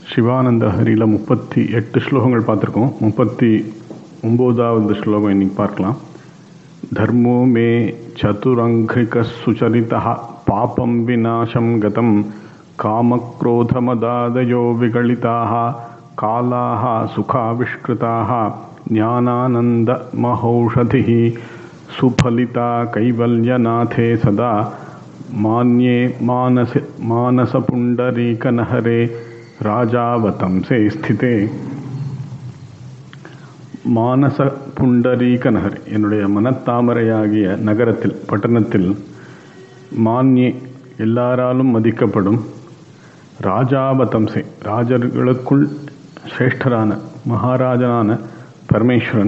சிவானந்த ஹரியில் முப்பத்தி எட்டு ஸ்லோகங்கள் பார்த்துருக்கோம் முப்பத்தி ஒம்போதாவது ஸ்லோகம் இன்னைக்கு பார்க்கலாம் தர்மோ மே சதுரங்கிக சுச்சரிதா பாபம் விநாசம் கதம் காமக்ரோதமதாதயோ விகலிதாக காலாக சுகாவிஷ்கிருதாக ஞானானந்த மகௌஷதிः சுஃபலிதா கைவல்யநாதே சதா மான்யே மானச மானசபுண்டரீகநகரே ராஜாவதம்சே ஸ்திதே மானச புண்டரீக நகர் என்னுடைய மனத்தாமரையாகிய நகரத்தில் பட்டணத்தில் மான்யே எல்லாராலும் மதிக்கப்படும் ராஜாவதம்சே ராஜர்களுக்குள் சிரேஷ்டரான மகாராஜனான பரமேஸ்வரன்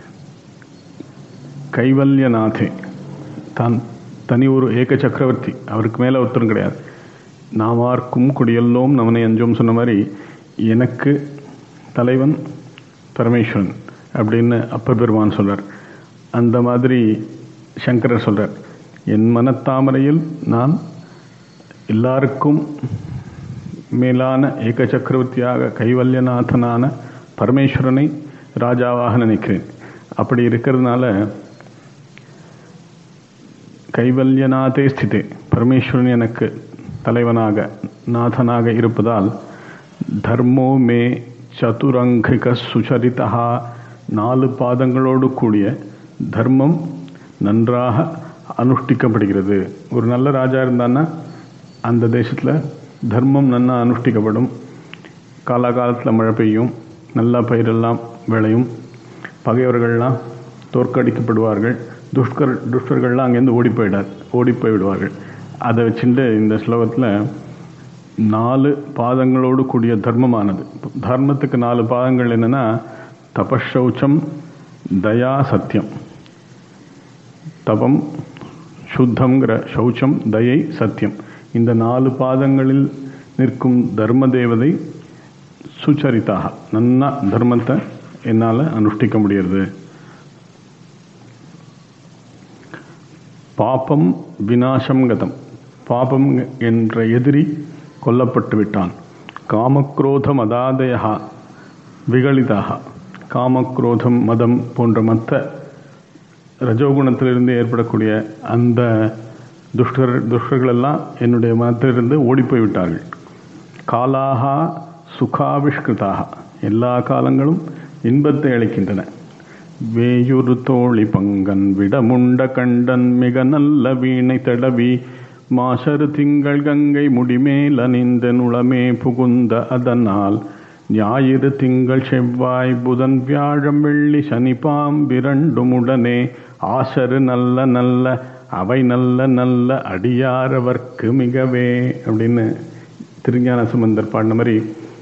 கைவல்யநாதே தான் தனி ஒரு ஏக சக்கரவர்த்தி அவருக்கு மேலே ஒருத்தரும் கிடையாது நாமார்க்கும் குடியல்லோம் நமனை அஞ்சோம் சொன்ன மாதிரி எனக்கு தலைவன் பரமேஸ்வரன் அப்படின்னு அப்ப பெருமான் சொல்றார் அந்த மாதிரி சங்கரர் சொல்றார் என் மனத்தாமரையில் நான் எல்லாருக்கும் மேலான ஏக சக்கரவர்த்தியாக கைவல்யநாதனான பரமேஸ்வரனை ராஜாவாக நினைக்கிறேன் அப்படி இருக்கிறதுனால கைவல்யநாதே ஸ்திதே பரமேஸ்வரன் எனக்கு தலைவனாக நாதனாக இருப்பதால் தர்மோ மே சதுரங்கிக சுச்சரிதா நாலு பாதங்களோடு கூடிய தர்மம் நன்றாக அனுஷ்டிக்கப்படுகிறது ஒரு நல்ல ராஜா இருந்தான்னா அந்த தேசத்தில் தர்மம் நன்னா அனுஷ்டிக்கப்படும் காலாகாலத்தில் மழை பெய்யும் நல்லா பயிரெல்லாம் விளையும் பகைவர்கள்லாம் தோற்கடிக்கப்படுவார்கள் துஷ்கர் துஷ்டர்கள்லாம் அங்கேருந்து ஓடி போயிடார் ஓடி போய் விடுவார்கள் அதை வச்சுட்டு இந்த ஸ்லோகத்தில் நாலு பாதங்களோடு கூடிய தர்மமானது தர்மத்துக்கு நாலு பாதங்கள் என்னன்னா தபஷௌச்சம் தயா சத்தியம் தபம் சுத்தங்கிற சௌச்சம் தயை சத்தியம் இந்த நாலு பாதங்களில் நிற்கும் தர்ம தேவதை சுச்சரித்தாக நன்னா தர்மத்தை என்னால் அனுஷ்டிக்க முடியாது பாபம் விநாசம் கதம் பாபம் என்ற எதிரி கொல்லப்பட்டு விட்டான் காமக்ரோத மதாதயா விகலிதாக காமக்ரோதம் மதம் போன்ற மற்ற ரஜோகுணத்திலிருந்து ஏற்படக்கூடிய அந்த துஷ்டர் துஷ்டர்களெல்லாம் என்னுடைய மனத்திலிருந்து ஓடி போய்விட்டார்கள் காலாகா சுகாவிஷ்கிருதாக எல்லா காலங்களும் இன்பத்தை அளிக்கின்றன வேயுரு தோழி பங்கன் விடமுண்ட கண்டன் மிக நல்ல வீணை தடவி மாசரு திங்கள் கங்கை முடிமேல் அணிந்த நுளமே புகுந்த அதனால் ஞாயிறு திங்கள் செவ்வாய் புதன் வியாழம் வெள்ளி சனி பாம்பிரண்டுமுடனே ஆசரு நல்ல நல்ல அவை நல்ல நல்ல அடியாரவர்க்கு மிகவே அப்படின்னு திருஞான சம்பந்தர் பாடின மாதிரி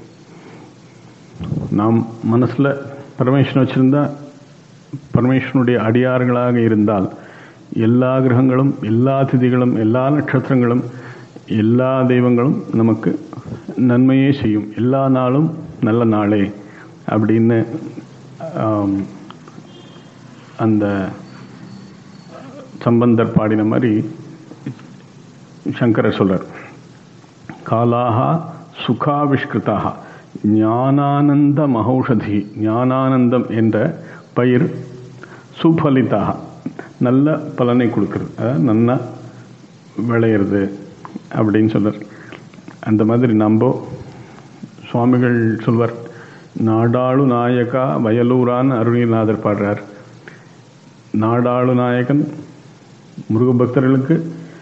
நாம் மனசில் பரமேஸ்வரன் வச்சுருந்தா பரமேஸ்வரனுடைய அடியார்களாக இருந்தால் எல்லா கிரகங்களும் எல்லா திதிகளும் எல்லா நட்சத்திரங்களும் எல்லா தெய்வங்களும் நமக்கு நன்மையே செய்யும் எல்லா நாளும் நல்ல நாளே அப்படின்னு அந்த சம்பந்தர் பாடின மாதிரி சங்கரர் சொல்றார் காலாகா சுகாவிஷ்கிருதாக ஞானானந்த மகௌஷதி ஞானானந்தம் என்ற பயிர் சுபலிதாக நல்ல பலனை கொடுக்கறது அதாவது நல்லா விளையிறது அப்படின்னு சொல்றார் அந்த மாதிரி நம்ம சுவாமிகள் சொல்வார் நாடாளு நாயகா வயலூரான் அருணிநாதர் பாடுறார் நாடாளு நாயகன் முருக பக்தர்களுக்கு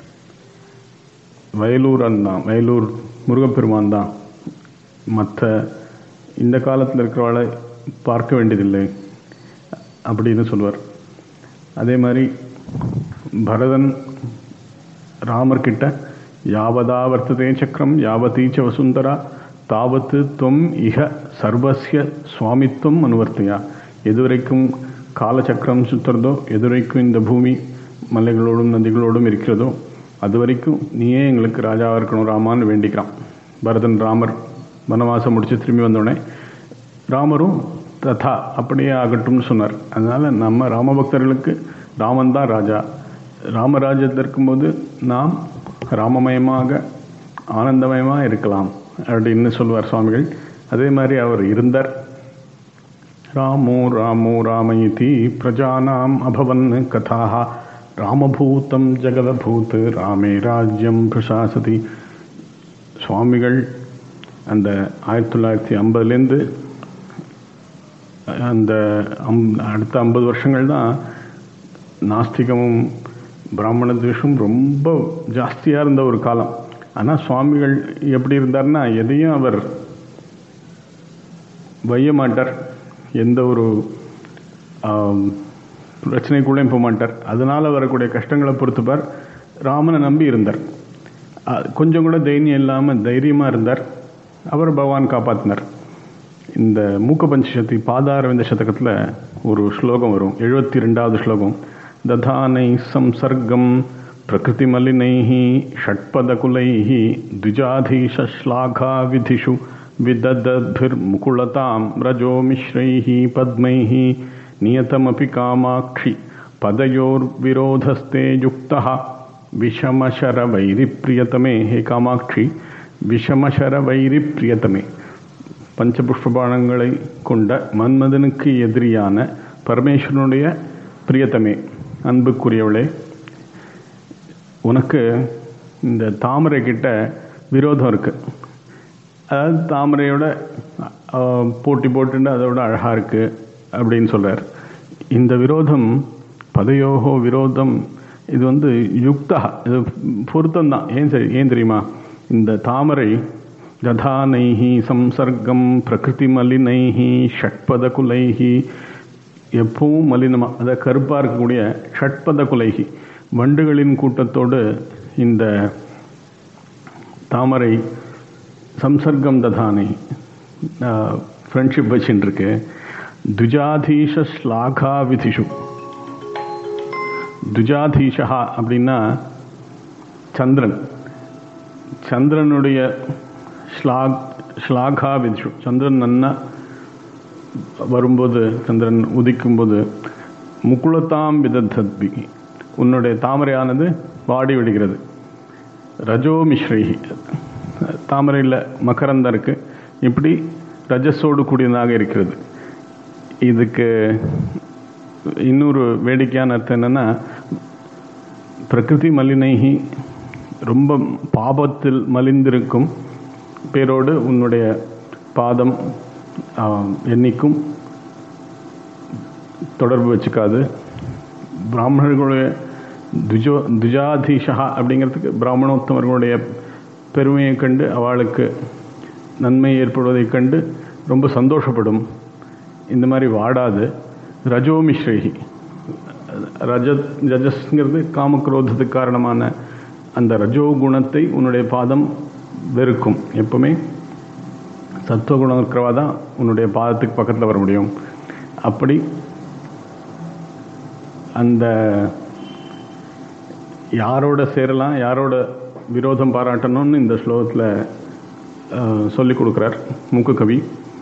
வயலூரன் தான் வயலூர் முருகப்பெருமான் தான் மற்ற இந்த காலத்தில் இருக்கிறவளை பார்க்க வேண்டியதில்லை அப்படின்னு சொல்லுவார் அதே மாதிரி பரதன் ராமர்கிட்ட யாவதா வர்த்ததே சக்கரம் யாவதீச்ச வசுந்தரா தாவத்து தொம் இக சர்வசிய சுவாமித்துவம் அனுவர்த்தியா எதுவரைக்கும் காலச்சக்கரம் சுத்துறதோ எதுவரைக்கும் இந்த பூமி மலைகளோடும் நதிகளோடும் இருக்கிறதோ அது வரைக்கும் நீயே எங்களுக்கு ராஜாவாக இருக்கணும் ராமான்னு வேண்டிக்கிறான் பரதன் ராமர் வனவாசம் முடித்து திரும்பி வந்தோடனே ராமரும் ததா அப்படியே ஆகட்டும்னு சொன்னார் அதனால் நம்ம ராமபக்தர்களுக்கு ராமன் தான் ராஜா ராமராஜ்யத்தில் இருக்கும்போது நாம் ராமமயமாக ஆனந்தமயமாக இருக்கலாம் அப்படின்னு சொல்லுவார் சுவாமிகள் அதே மாதிரி அவர் இருந்தார் ராமோ ராமோ ராமயிதி பிரஜானாம் அபவன் கதாக ராமபூதம் ஜெகதபூத் ராமே ராஜ்யம் பிரசாசதி சுவாமிகள் அந்த ஆயிரத்தி தொள்ளாயிரத்தி ஐம்பதுலேருந்து அந்த அம் அடுத்த ஐம்பது வருஷங்கள் தான் நாஸ்திகமும் பிராமண துவேஷம் ரொம்ப ஜாஸ்தியாக இருந்த ஒரு காலம் ஆனால் சுவாமிகள் எப்படி இருந்தார்னா எதையும் அவர் வைய மாட்டார் எந்த ஒரு ஆம், பிரச்சனைக்குள்ளேயும் போக மாட்டார் அதனால் வரக்கூடிய கஷ்டங்களை பொறுத்துப்பார் ராமனை நம்பி இருந்தார் அ- கொஞ்சம் கூட தைரியம் இல்லாமல் தைரியமாக இருந்தார் அவர் பகவான் காப்பாற்றினார் இந்த மூக்க பஞ்சசதி பாதாரவிந்த சதகத்தில் ஒரு ஸ்லோகம் வரும் எழுபத்தி ரெண்டாவது ஸ்லோகம் ததானை சம்சர்க்கம் பிரகிருதி மலினைः ஷட்பதகுலைः द्विजाधीशश्लाघा विधिषु विददद्भिर्मुकुलतां रजो मिश्रैः पद्मैः नियतमपि कामाक्षि पदयोर्विरोधस्ते युक्तः विषमशरवैरिप्रियतमे हे कामाक्षि விஷமசரவைரிப்பிரியத்தமே பஞ்சபுஷ்பபாணங்களை கொண்ட மன்மதனுக்கு எதிரியான பரமேஸ்வரனுடைய பிரியத்தமே அன்புக்குரியவளே உனக்கு இந்த தாமரை கிட்ட விரோதம் இருக்கு அதாவது தாமரையோட அஹ், போட்டி போட்டுண்டு அதோட அழகா இருக்கு அப்படின்னு சொல்றார் இந்த விரோதம் பதையோகோ விரோதம் இது வந்து யுக்தா இது பொருத்தம் தான் ஏன் சரி ஏன் தெரியுமா இந்த தாமரை ததானைஹி சம்சர்க்கம் பிரகிருதி மலினைஹி ஷட்பத குலைஹி எப்பவும் மலினமாக அதை கருப்பாக இருக்கக்கூடிய ஷட்பத குலைகி வண்டுகளின் கூட்டத்தோடு இந்த தாமரை சம்சர்க்கம் ததானை ஃப்ரெண்ட்ஷிப் வச்சுட்டு இருக்கு துஜாதீஷ ஸ்லாகா விதிஷு துஜாதீஷா அப்படின்னா சந்திரன் சந்திரனுடைய ஸ்லாக் ஸ்லாகா விதிஷு சந்திரன் நன்னா வரும்போது சந்திரன் உதிக்கும்போது முக்குளத்தாம் விதத்தத்பி உன்னுடைய தாமரையானது வாடி விடுகிறது ரஜோ மிஸ்ரேஹி தாமரையில் மகரந்தம் இருக்கு இப்படி ரஜஸோடு கூடியதாக இருக்கிறது இதுக்கு இன்னொரு வேடிக்கையான அர்த்தம் என்னன்னா பிரகிருதி மலினைகி ரொம்ப பாபத்தில் மலிந்திருக்கும் பேரோடு உன்னுடைய பாதம் ஆம், என்னைக்கும் தொடர்பு வச்சுக்காது பிராமணர்களுடைய துஜோ துஜாதீஷா அப்படிங்கிறதுக்கு பிராமணோத்தமர்களுடைய பெருமையை கண்டு அவளுக்கு நன்மை ஏற்படுவதைக் கண்டு ரொம்ப சந்தோஷப்படும் இந்த மாதிரி வாடாது ரஜோ மிஸ்ரேகி ரஜ ரஜஸ்ங்கிறது காமக்ரோதத்துக்கு காரணமான அந்த ரஜோ குணத்தை உன்னுடைய பாதம் வெறுக்கும் எப்பவுமே சத்துவகுணம் இருக்கிறவா தான் உன்னுடைய பாதத்துக்கு பக்கத்தில் வர முடியும் அப்படி அந்த யாரோட சேரலாம் யாரோட விரோதம் பாராட்டணும்னு இந்த ஸ்லோகத்தில் சொல்லி கொடுக்குறார் மூக்கு கவி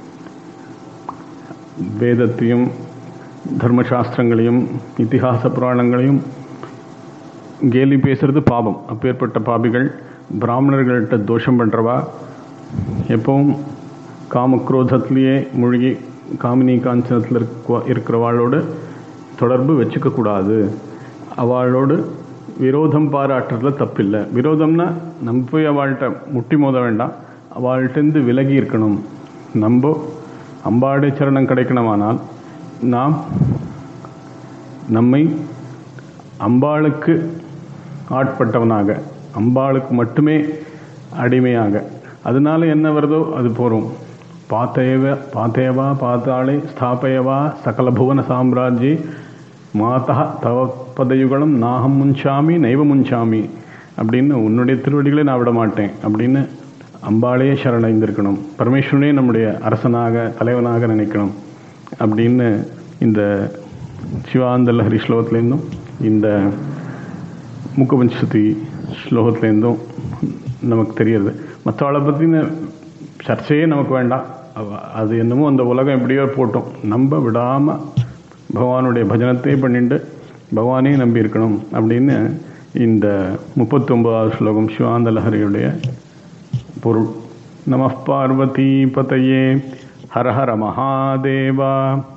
வேதத்தையும் தர்மசாஸ்திரங்களையும் இதிகாச புராணங்களையும் கேலி பேசுறது பாபம் அப்பேற்பட்ட பாபிகள் பிராமணர்கள்ட்ட தோஷம் பண்ணுறவா எப்பவும் காமக்ரோதத்திலேயே மூழ்கி காமினி காஞ்சனத்தில் இருக்க இருக்கிறவாளோடு தொடர்பு வச்சுக்க கூடாது அவளோடு விரோதம் பாராட்டுறதுல தப்பில்லை விரோதம்னா நம்ம போய் அவள்கிட்ட முட்டி மோத வேண்டாம் அவள்கிட்டருந்து விலகி இருக்கணும் நம்ம அம்பாடை சரணம் கிடைக்கணுமானால் நாம் நம்மை அம்பாளுக்கு ஆட்பட்டவனாக அம்பாளுக்கு மட்டுமே அடிமையாக அதனால என்ன வருதோ அது போகிறோம் பாத்தேவ பாத்தேவா பாத்தாளே ஸ்தாபயவா சகல புவன சாம்ராஜ்யே மாதா தவ பதயுகளும் நாகம் முஞ்சாமி நைவ முஞ்சாமி அப்படின்னு உன்னுடைய திருவடிகளை நான் விட மாட்டேன் அப்படின்னு அம்பாளே சரணடைந்திருக்கணும் பரமேஸ்வரனே நம்முடைய அரசனாக தலைவனாக நினைக்கணும் அப்படின்னு இந்த சிவாந்தல் ஹரி ஸ்லோகத்துலேருந்தும் இந்த முக்கபஞ்சதி ஸ்லோகத்துலேருந்தும் நமக்கு தெரியுது மற்றவளை பற்றின சர்ச்சையே நமக்கு வேண்டாம் அவ- அது என்னமோ அந்த உலகம் எப்படியோ போட்டோம் நம்ம விடாமல் பகவானுடைய பஜனத்தை பண்ணிட்டு பகவானே நம்பி இருக்கணும் அப்படின்னு இந்த முப்பத்தொன்பதாவது ஸ்லோகம் சிவாந்த லஹரியுடைய பொருள் நம பார்வதி பதையே ஹர ஹர மகாதேவா